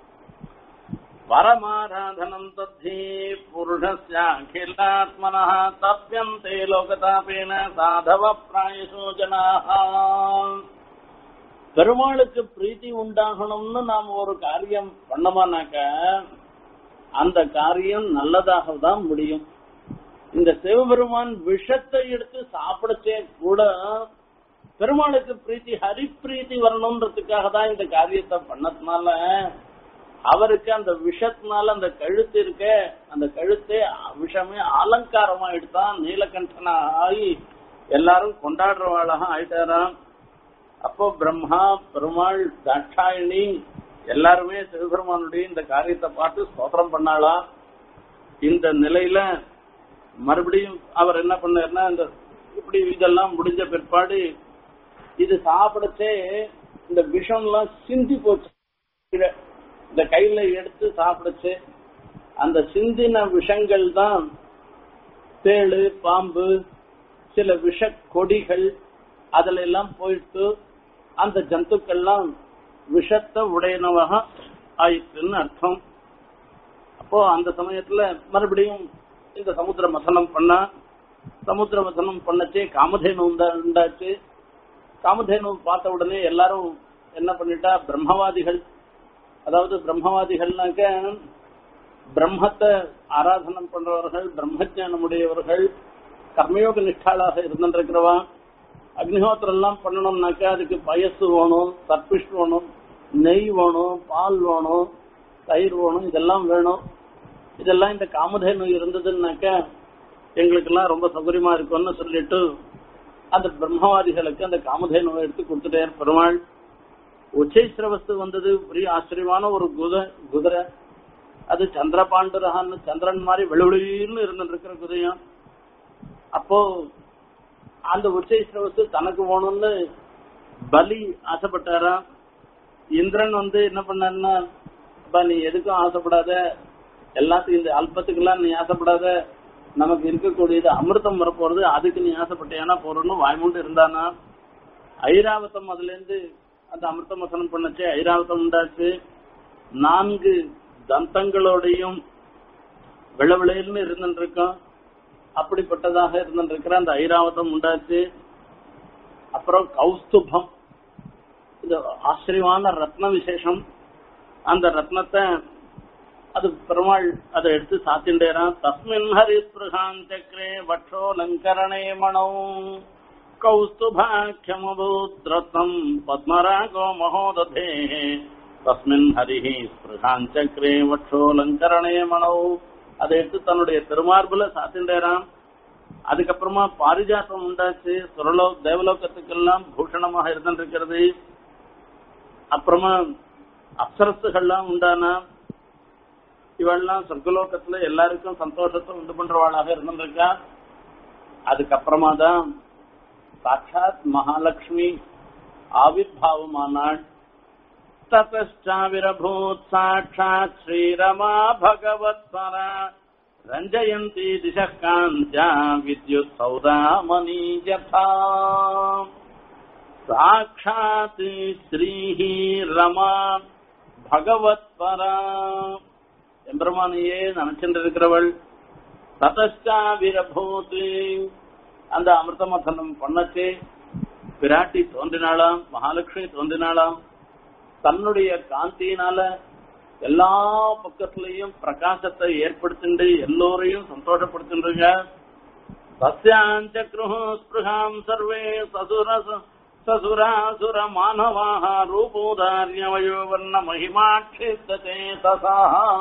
பரமாராதனம் தத்தி புருஷஸ்யாகிலாத்மன தப்பியந்தே லோகதாபேன சாதவ பிராயசோ ஜனாக பெருமாளுக்கு பிரீத்தி உண்டாகணும்னு நாம் ஒரு காரியம் பண்ணோமானாக்க அந்த காரியம் நல்லதாக தான் முடியும் இந்த சிவபெருமான் விஷத்தை எடுத்து சாப்பிடச்சே கூட பெருமாளுக்கு பிரீத்தி ஹரி பிரீத்தி வரணும்ன்றதுக்காக தான் இந்த காரியத்தை பண்ணதுனால அவருக்கு அந்த விஷத்தினால அந்த கழுத்து இருக்க அந்த கழுத்தே விஷமே அலங்காரமா எடுத்தான் நீலகண்டனா ஆகி எல்லாரும் கொண்டாடுறவாளாக ஆயிட்டாராம் அப்போ பிரம்மா பெருமாள் தாட்சாயணி எல்லாருமே சிவபெருமானுடைய இந்த காரியத்தை பார்த்து ஸ்தோத்திரம் பண்ணாளா இந்த நிலையில மறுபடியும் அவர் என்ன பண்ணாருன்னா இந்த இப்படி இதெல்லாம் முடிஞ்ச பிற்பாடு இது சாப்பிடச்சே இந்த விஷம்லாம் சிந்தி போச்சு கீழே. இந்த கையில எடுத்து சாப்பிடச்சு அந்த சிந்தின விஷங்கள் தான் தேளு பாம்பு சில விஷ கொடிகள் அதுல எல்லாம் போயிட்டு அந்த ஜந்துக்கள்லாம் விஷத்தை உடையனவாக ஆயிட்டுன்னு அர்த்தம் அப்போ அந்த சமயத்துல மறுபடியும் இந்த சமுத்திர மசனம் பண்ணா சமுத்திர வசனம் பண்ணச்சே காமதேனு உண்டா- உண்டாச்சு காமதேனு பார்த்த உடனே எல்லாரும் என்ன பண்ணிட்டா பிரம்மவாதிகள் அதாவது பிரம்மவாதிகள்னாக்க பிரம்மத்தை ஆராதனம் பண்றவர்கள் பிரம்மஜானம் உடையவர்கள் கர்மயோக நிஷ்டாளாக இருந்துருக்கிறவா அக்னிஹோத்திரம் எல்லாம் பண்ணணும்னாக்கா அதுக்கு பயசு வேணும் சர்பிஷ் வேணும் நெய் வேணும் பால் வேணும் தயிர் வேணும் இதெல்லாம் வேணும் இதெல்லாம் இந்த காமதேனு இருந்ததுன்னாக்கா எங்களுக்கெல்லாம் ரொம்ப சௌகரியமா இருக்கும்னு சொல்லிட்டு அந்த பிரம்மவாதிகளுக்கு அந்த காமதேனுவை எடுத்து கொடுத்துட்டார் பெருமாள் உச்சைஸ்ரவஸ்து வந்தது பெரிய ஆச்சரியமான ஒரு குத குதிரை அது சந்திரபாண்டுரகான்னு சந்திரன் மாதிரி வெளுவெளின்னு இருந்துட்டு இருக்கிற குதிரையும் அப்போ அந்த உச்சைஸ்ரவஸ்து தனக்கு வேணும்னு பலி ஆசைப்பட்டாராம் இந்திரன் வந்து என்ன பண்ணாருன்னா அப்பா நீ எதுக்கும் ஆசைப்படாத எல்லாத்துக்கும் இந்த அல்பத்துக்கெல்லாம் நீ ஆசைப்படாத நமக்கு இருக்கக்கூடியது அமிர்தம் வரப்போறது அதுக்கு நீ ஆசைப்பட்டியானா போறன்னு வாய்மூண்டு இருந்தானா ஐராவதம் அதுல இருந்து அந்த அமிர்த மசனம் பண்ணச்சு ஐராவதம் உண்டாச்சு நான்கு தந்தங்களோடையும் விளவிளையல்னு இருந்துட்டு இருக்கோம் அப்படிப்பட்டதாக இருந்துட்டு இருக்கிற அந்த ஐராவதம் உண்டாச்சு அப்புறம் கௌஸ்துபம் இது ஆச்சரியமான ரத்ன விசேஷம் அந்த ரத்னத்தை அது பெருமாள் அதை எடுத்து சாத்திண்டேரான் தஸ்மின் ஹரி ஸ்பிருகான் சக்கரே வட்சோ லங்கரணே மணோ கௌஸ்துபாக்கியமபூத் ரத்னம் பத்மராகோ மகோததே தஸ்மின் ஹரிஹி ஸ்பிருகான் சக்கரே வட்சோ லங்கரணே மணோ அதை எடுத்து தன்னுடைய திருமார்புல சாத்திண்டேரான் அதுக்கப்புறமா பாரிஜாத்தம் உண்டாச்சு சுரலோ தேவலோகத்துக்கெல்லாம் பூஷணமாக இருந்திருக்கிறது அப்புறமா அப்சரசுகள்லாம் உண்டானா இவெல்லாம் சொர்க்கலோகத்துல எல்லாருக்கும் சந்தோஷத்தை உண்டு பண்றவாளாக இருந்திருக்கா அதுக்கப்புறமா தான் சாட்சாத் மகாலட்சுமி ஆவிர்வாவமானாள் தத்தாவிரபூத் சாட்சாத் ஸ்ரீரமா பகவத்பரா ரஞ்சயந்தி திசः காந்தியா வித்யுத் சௌதாமணி யதா சாட்சாத் ஸ்ரீஹி ரமா பகவத்பரா எம்பெருமானையே நினைச்சுட்டு இருக்கிறவள் ததச்சாவிரபூத் அந்த அமிர்தமதனம் பண்ணச்சு பிராட்டி தோன்றினாளாம் மகாலட்சுமி தோன்றினாளாம் தன்னுடைய காந்தியினால எல்லா பக்கத்திலையும் பிரகாசத்தை ஏற்படுத்திண்டு எல்லோரையும் சந்தோஷப்படுத்தின்றுங்க சஸ்யாஞ்சக்ரு ஸ்பிருகாம் சர்வே சசுர சசுராசுர மானவாக ரூபோதாரியவயோ வர்ண மகிமாட்சித்தே தசா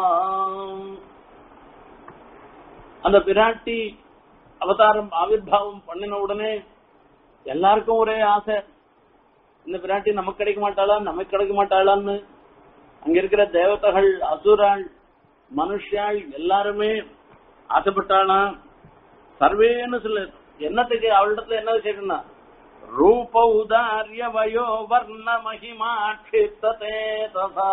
அந்த பிராட்டி அவதாரம் ஆவிர்வாவம் பண்ணின உடனே எல்லாருக்கும் ஒரே ஆசை இந்த பிராட்டி நமக்கு கிடைக்க மாட்டாளா நமக்கு கிடைக்க மாட்டாளான்னு அங்க இருக்கிற தேவதைகள் அசுராள் மனுஷாள் எல்லாருமே ஆசைப்பட்டாளா சர்வேன்னு சொல்லு என்னத்துக்கு அவளிடத்துல என்ன விசேஷம்னா ரூப உதாரிய வயோ வர்ண மகிமா க்ஷிப்ததே ததா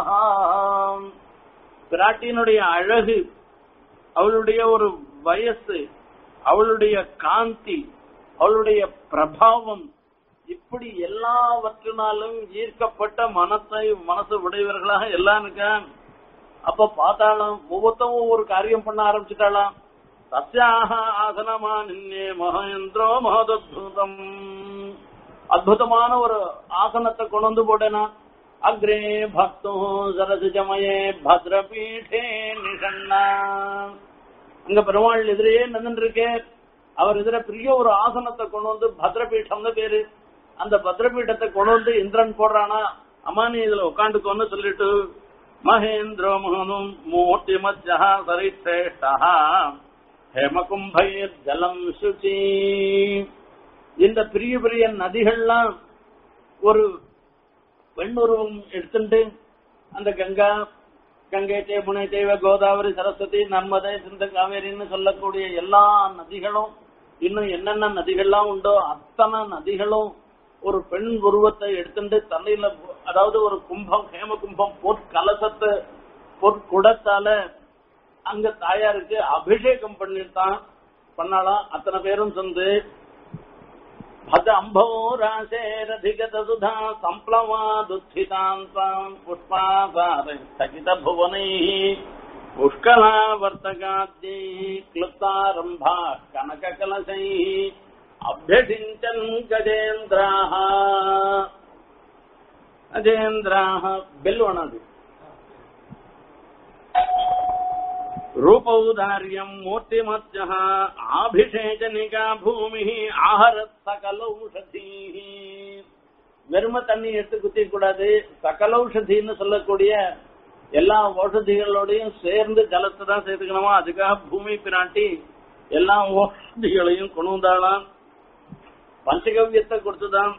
பிராட்டியினுடைய அழகு அவளுடைய ஒரு வயசு அவளுடைய காந்தி அவளுடைய பிரபாவம் இப்படி எல்லாவற்றினாலும் ஈர்க்கப்பட்ட மனத்தை மனசு உடையவர்களாக எல்லாம் இருக்க அப்ப பார்த்தாலும் ஒவ்வொருத்தவும் ஒவ்வொரு காரியம் பண்ண ஆரம்பிச்சுட்டாளாம் சத்யாக ஆசனமா நின்னே மகேந்திரோ மகதத்புதம் அற்புதமான ஒரு ஆசனத்தை கொண்டு வந்து போட்டேனா அக்ரே பக்தோ சரசிஜமயே பத்ரபீഠே நிஷண்ணா அங்க பெருமாள் எதிரே நின்று இருக்கே அவர் எதிர பெரிய ஒரு ஆசனத்தை கொண்டு வந்து பத்ரபீட்டம்னு பேரு அந்த பத்ரபீட்டத்தை கொண்டு வந்து இந்திரன் போடுறானா அம்மா நீ இதுல உட்காந்துக்கோன்னு சொல்லிட்டு மகேந்திர மகனும் மூர்த்தி மத்தியா சரிஷ்டா ஹேமகும்பைர் ஜலம் சுச்சி இந்த பெரிய பெரிய நதிகள்லாம் ஒரு பெண்ணுருவம் எடுத்துட்டு அந்த கங்கா கங்கை தேமுனை தேவ கோதாவரி சரஸ்வதி நர்மதை சிந்த காவேரின்னு சொல்லக்கூடிய எல்லா நதிகளும் இன்னும் என்னென்ன நதிகள்லாம் உண்டோ அத்தனை நதிகளும் ஒரு பெண் உருவத்தை எடுத்துட்டு தண்ணியில அதாவது ஒரு கும்பம் ஹேம கும்பம் பொற்கலசத்தை பொற்குடத்தால அங்க தாயாருக்கு அபிஷேகம் பண்ணிட்டான் பண்ணாலாம் அத்தனை பேரும் சேர்ந்து भज अम्भोराशेरधिगतसुधा सम्प्लवादुत्थितान्ताम् पुष्पासार स्थगितभुवनैः पुष्कलावर्तकाद्यैः क्लुप्तारम्भा कनककलशैः अभ्यषिञ्चन् गजेन्द्राः अजेन्द्राः बिल्वणदि रूपौदार्यम् मूर्तिमत्यः आभिषेचनिका भूमिः आहरत् सकलौषधीः வெறும தண்ணி எடுத்து குத்தி கூடாது சகலௌஷதின்னு சொல்லக்கூடிய எல்லா ஔஷதிகளோடையும் சேர்ந்து ஜலத்தை தான் சேர்த்துக்கணுமா அதுக்காக பூமி பிராட்டி எல்லா ஔஷதிகளையும் கொண்டு வந்தாலாம் பஞ்சகவ்யத்தை கொடுத்துதான்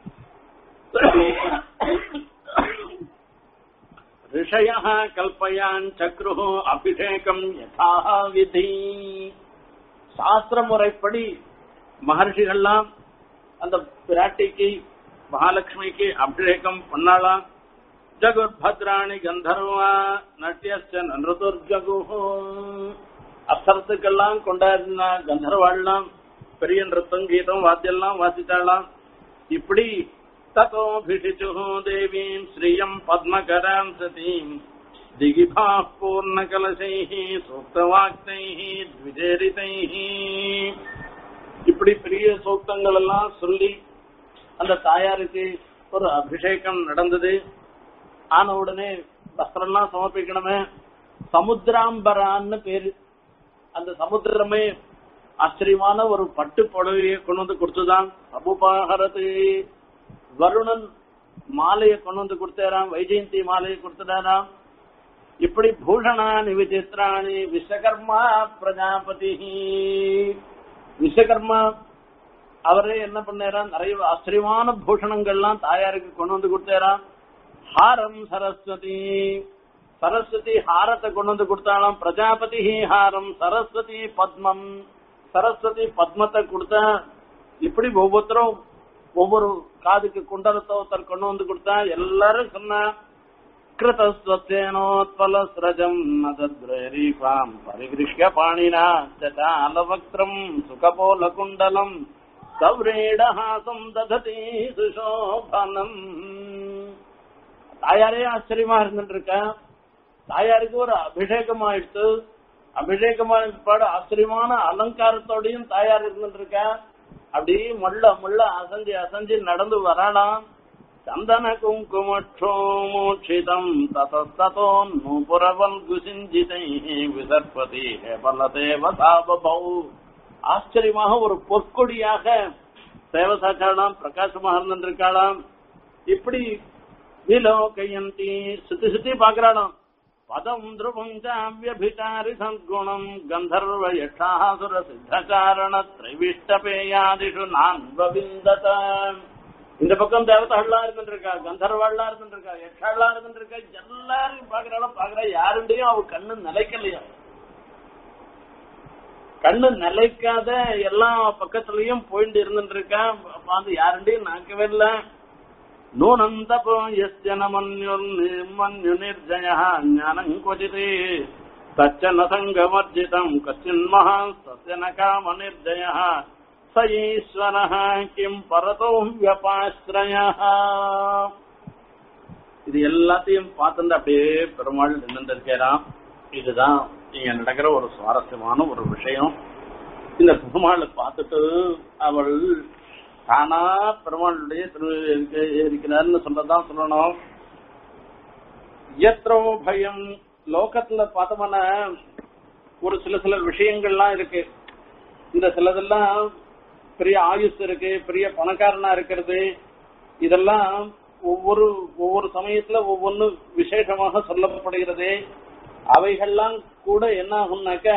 ऋषय கல்பயான் சக்ரு அபிஷேகம் யதா விதி சாஸ்திர முறைப்படி மகர்ஷிகள்லாம் அந்த பிராட்டிக்கு மகாலட்சுமிக்கு அபிஷேகம் பண்ணலாம் ஜகுர்பத்ராணி கந்தர்வா நட்டியஸ்ட நருதுர்ஜகு அப்சரத்துக்கெல்லாம் கொண்டாடினா கந்தர்வாள்லாம் பெரிய நிறுத்தம் கீதம் வாத்தியெல்லாம் வாசித்தாளாம் இப்படி ततोऽभिषिचुः देवीम् श्रियम् पद्मकराम् सतीम् दिगिभाः पूर्णकलशैः சூக்தவாக்தைः द्विजेरितैः இப்படி பெரிய சூக்தங்கள் எல்லாம் சொல்லி அந்த தாயாருக்கு ஒரு அபிஷேகம் நடந்தது ஆன உடனே வஸ்திரம்லாம் சமர்ப்பிக்கணுமே சமுத்திராம்பரான்னு பேரு அந்த சமுத்திரமே ஆச்சரியமான ஒரு பட்டு புடவையை கொண்டு வந்து கொடுத்துதான் அபுபாகரது வருணன் மாலையை கொண்டு வந்து கொடுத்தாராம் வைஜெயந்தி மாலையை கொடுத்துட்டாராம் இப்படி பூஷணானி விசித்திராணி விஸ்வகர்மா பிரஜாபதி விஸ்வகர்மா அவரே என்ன பண்ணாராம் நிறைய ஆச்சரியமான பூஷணங்கள்லாம் தாயாருக்கு கொண்டு வந்து கொடுத்தாராம் ஹாரம் சரஸ்வதி சரஸ்வதி ஹாரத்தை கொண்டு வந்து கொடுத்தாலாம் பிரஜாபதி ஹாரம் சரஸ்வதி பத்மம் சரஸ்வதி பத்மத்தை கொடுத்தா இப்படி ஒவ்வொருத்தரும் ஒவ்வொரு காதுக்கு குண்டலத்தை ஒருத்தர் கொண்டு வந்து கொடுத்தா எல்லாரும் சொன்னா கிருதஸ்வத்தேனோத்பல ஸ்ரஜம் நதத்ரீபாம் பரிகிருஷ்ய பாணினா சட்டாலவக்திரம் சுகபோல குண்டலம் சௌரேடஹாசம் தததி சுசோபனம் தாயாரே ஆச்சரியமா இருந்துட்டு இருக்க தாயாருக்கு ஒரு அபிஷேகம் ஆயிடுத்து அபிஷேகமான பாடு ஆச்சரியமான அலங்காரத்தோடையும் தாயார் இருந்துட்டு இருக்க அப்படி முள்ள முள்ள அசஞ்சு அசஞ்சு நடந்து வரானாம் சந்தன குங்குமோட்சிதம் ததோ நூபுரவல் குசிஞ்சிதை விசர்பதி பலதேவ சாபபௌ ஆச்சரியமாக ஒரு பொற்கொடியாக சேவசாச்சாலாம் பிரகாசமாக இருந்திருக்காளாம் இப்படி விலோகயந்தி சுத்தி சுத்தி பாக்குறாளாம் பதம் த்ருவம் சாவியபிசாரி சத்குணம் கந்தர்வ யட்சாசுர சித்தகாரண திரைவிஷ்டபேயாதிஷு நான் பவிந்தத இந்த பக்கம் தேவதைகள்லாம் இருந்துருக்கா கந்தர்வாள்லாம் இருந்துருக்கா யட்சாள்லாம் இருந்துருக்கா எல்லாரும் பாக்குறாலும் பாக்குறா யாருண்டையும் அவ கண்ணு நிலைக்கலையா கண்ணு நிலைக்காத எல்லா பக்கத்துலயும் போயிட்டு இருந்துட்டு இருக்கா அது யாருண்டையும் நாக்கவே இல்லை நூனம் தபோ யஸ்ய மன்யு நிர்ஜய ஞானம் கொச்சிதே தச்ச ந சங்கமர்ஜிதம் கச்சின்மஹ சஸ்ய ந காம நிர்ஜய ச ஈஸ்வர கிம் பரதோ வியபாஸ்ரய இது எல்லாத்தையும் பார்த்துட்டு அப்படியே பெருமாள் நின்று இருக்கிறான் இதுதான் இங்க நடக்கிற ஒரு சுவாரஸ்யமான ஒரு விஷயம் இந்த பெருமாளை பார்த்துட்டு அவள் தானா பெருமாளுடைய திரு இருக்கிறார்னு சொல்லதான் சொல்லணும் எத்ரோ பயம் லோகத்துல பார்த்தோம்னா ஒரு சில சில விஷயங்கள்லாம் இருக்கு இந்த சிலதெல்லாம் பெரிய ஆயுஸ் இருக்கு பெரிய பணக்காரனா இருக்கிறது இதெல்லாம் ஒவ்வொரு ஒவ்வொரு சமயத்துல ஒவ்வொன்னு விசேஷமாக சொல்லப்படுகிறது அவைகள்லாம் கூட என்ன ஆகும்னாக்க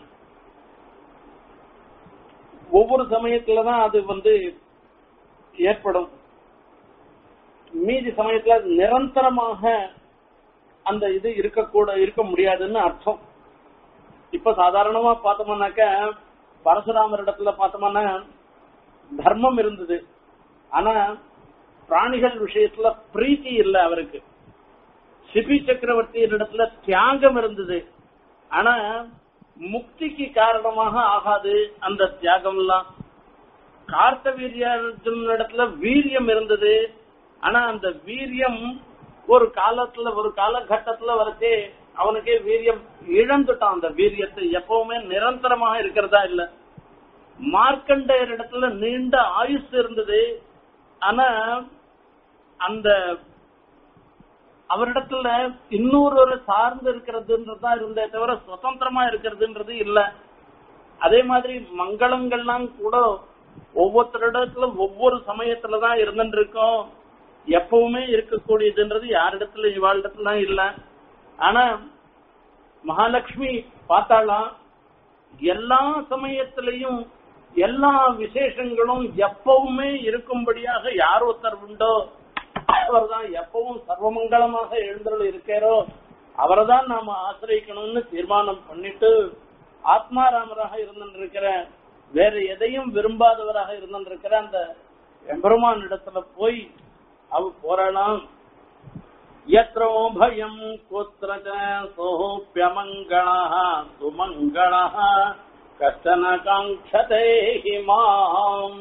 ஒவ்வொரு சமயத்துலதான் அது வந்து ஏற்படும் மீதி சமயத்துல நிரந்தரமாக அந்த இது இருக்கக்கூட இருக்க முடியாதுன்னு அர்த்தம் இப்ப சாதாரணமா பார்த்தோம்னாக்க பரசுராமர் இடத்துல பார்த்தோம்னா தர்மம் இருந்தது ஆனா பிராணிகள் விஷயத்துல பிரீத்தி இல்ல அவருக்கு சிபி சக்கரவர்த்தி இடத்துல தியாகம் இருந்தது ஆனா முக்திக்கு காரணமாக ஆகாது அந்த தியாகம் எல்லாம் கார்த்த இடத்துல வீரியம் இருந்தது ஆனா அந்த வீரியம் ஒரு காலத்துல ஒரு காலகட்டத்துல வரைச்சே அவனுக்கே வீரியம் இழந்துட்டான் அந்த வீரியத்தை எப்பவுமே நிரந்தரமாக இருக்கிறதா இல்ல மார்க்கண்டேயர் இடத்துல நீண்ட ஆயுசு இருந்தது ஆனா அந்த அவரிடத்துல இன்னொரு சார்ந்து இருக்கிறதுன்றதுதான் இருந்தே தவிர சுதந்திரமா இருக்கிறதுன்றது இல்ல அதே மாதிரி மங்களங்கள்லாம் கூட ஒவ்வொருத்தரிடத்துல ஒவ்வொரு சமயத்துலதான் இருந்துட்டு இருக்கோம் எப்பவுமே இருக்கக்கூடியதுன்றது யாரிடத்துல இவாளிடத்துல இல்ல ஆனா மகாலட்சுமி பார்த்தாலாம் எல்லா சமயத்திலையும் எல்லா விசேஷங்களும் எப்பவுமே இருக்கும்படியாக யார் ஒருத்தர் உண்டோ அவர்தான் எப்பவும் சர்வமங்கலமாக எழுந்தருள் இருக்காரோ அவரை தான் நாம ஆசிரியக்கணும்னு தீர்மானம் பண்ணிட்டு ஆத்மாராமராக இருந்திருக்கிற வேற எதையும் விரும்பாதவராக இருந்திருக்கிற அந்த எம்பெருமான் இடத்துல போய் அவ போராடலாம் यत्रो भयम् कुत्र च सोऽप्यमङ्गलः सुमङ्गलः कश्चन काङ्क्षते हि மாம்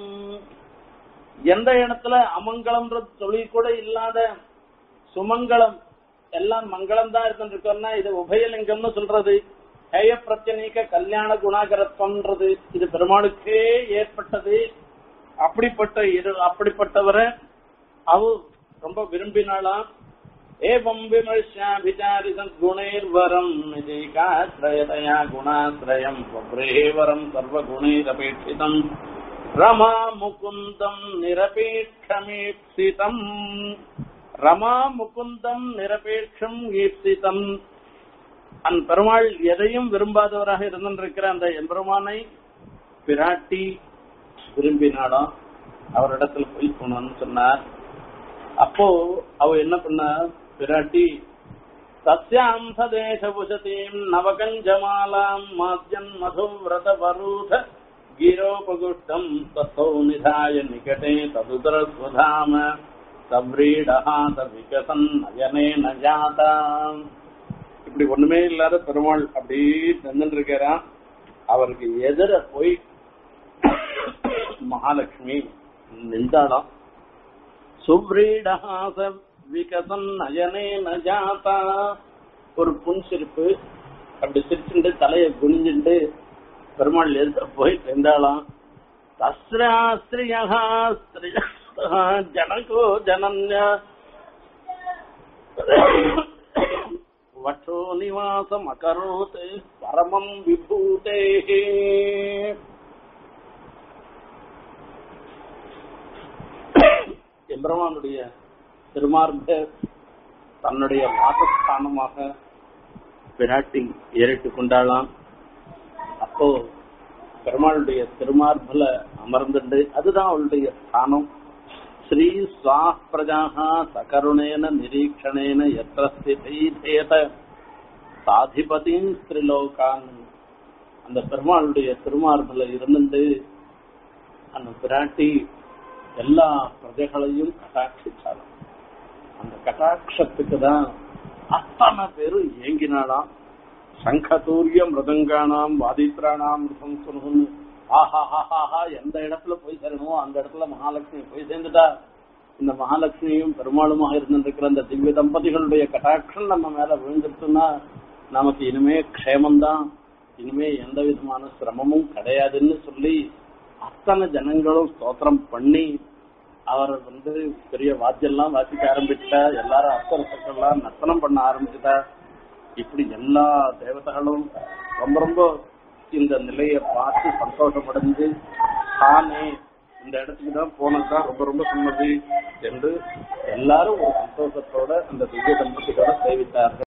எந்த இடத்துல அமங்கலம்ன்ற தொழில் கூட இல்லாத சுமங்கலம் எல்லாம் மங்களம் தான் இருந்துருக்கோம்னா இது உபயலிங்கம்னு சொல்றது ஹேய பிரச்சனைக்க கல்யாண குணாகரத்வம்ன்றது இது பெருமாளுக்கே ஏற்பட்டது அப்படிப்பட்ட இரு அப்படிப்பட்டவரை அவ ரொம்ப விரும்பினாலாம் एवं विमर्शाभिचारि सद्गुणैर्वरम् निजैकाश्रयतया गुणाश्रयम् वव्रेवरम् सर्वगुणैरपेक्षितम् रमा मुकुन्दम् निरपेक्षमीप्सितम् ரமா முகுந்தம் நிரபேட்சம் ஈப்சிதம் அந்த பெருமாள் எதையும் விரும்பாதவராக இருந்திருக்கிற அந்த எம்பெருமானை பிராட்டி விரும்பினாலும் அவரிடத்துல போய் போனோம்னு சொன்னார் அப்போ அவ என்ன பண்ண பிராட்டி சத்யாம் சதேசபுஷதீம் நவகஞ்சமாலாம் மாத்யன் மதுவிரத வரூத கீரோபகுஷ்டம் தத்தோ நிதாய நிகடே ததுதரஸ்வதாம சவ்ரீடஹா தவிகசன் நயனே நஜாதாம் இப்படி ஒண்ணுமே இல்லாத பெருமாள் அப்படி நின்று இருக்கிறான் அவருக்கு எதிர போய் மகாலட்சுமி நின்றாளாம் சுப்ரீடஹாச விகசன் நயனே நஜாதா ஒரு புன்சிரிப்பு அப்படி சிரிச்சுட்டு தலையை குனிஞ்சுட்டு பெருமாள் எதிர போய் சென்றாளாம் தஸ்ராஸ்திரியா ஜனகோ ஜனன்ய வட்டோ நிவாசம் அகரோத் பரமம் விபூதே எம்பிரமானுடைய திருமார்ப தன்னுடைய வாசஸ்தானமாக பிராட்டி ஏறிட்டு கொண்டாளாம் அப்போ பெருமாளுடைய திருமார்பல அமர்ந்துண்டு அதுதான் அவளுடைய ஸ்தானம் ஸ்ரீ ஸ்வா பிரஜாக சகருணேன நிரீக்ஷணேன எத்திர ஸ்திதேத சாதிபதியும் ஸ்திரிலோகான் அந்த பெருமாளுடைய திருமார்பல இருந்துட்டு அந்த பிராட்டி எல்லா பிரஜைகளையும் கட்டாட்சிச்சாலும் அந்த கட்டாட்சத்துக்கு தான் அத்தனை பேரும் ஏங்கினாலாம் சங்கதூரிய மிருதங்கானாம் வாதித்ரானாம் மிருதம் ஆஹாஹாஹா எந்த இடத்துல போய் சேரணுமோ அந்த இடத்துல மகாலட்சுமி போய் சேர்ந்துட்டா இந்த மகாலட்சுமியும் பெருமாளுமாக இருந்திருக்கிற அந்த திவ்ய தம்பதிகளுடைய கட்டாட்சம் நம்ம மேல விழுந்துருச்சுன்னா நமக்கு இனிமே க்ஷேமம்தான் இனிமே எந்த விதமான சிரமமும் கிடையாதுன்னு சொல்லி அத்தனை ஜனங்களும் ஸ்தோத்திரம் பண்ணி அவர் வந்து பெரிய வாத்தியெல்லாம் வாசிக்க ஆரம்பிச்சுட்டா எல்லாரும் அர்த்தரசக்கெல்லாம் நர்த்தனம் பண்ண ஆரம்பிச்சுட்டா இப்படி எல்லா தேவதைகளும் ரொம்ப ரொம்ப இந்த நிலையை பார்த்து சந்தோஷமடைஞ்சு தானே இந்த இடத்துக்கு தான் போனதுதான் ரொம்ப ரொம்ப சொன்னது என்று எல்லாரும் ஒரு சந்தோஷத்தோட அந்த திவ்ய தம்பதிகளோட சேவித்தார்கள்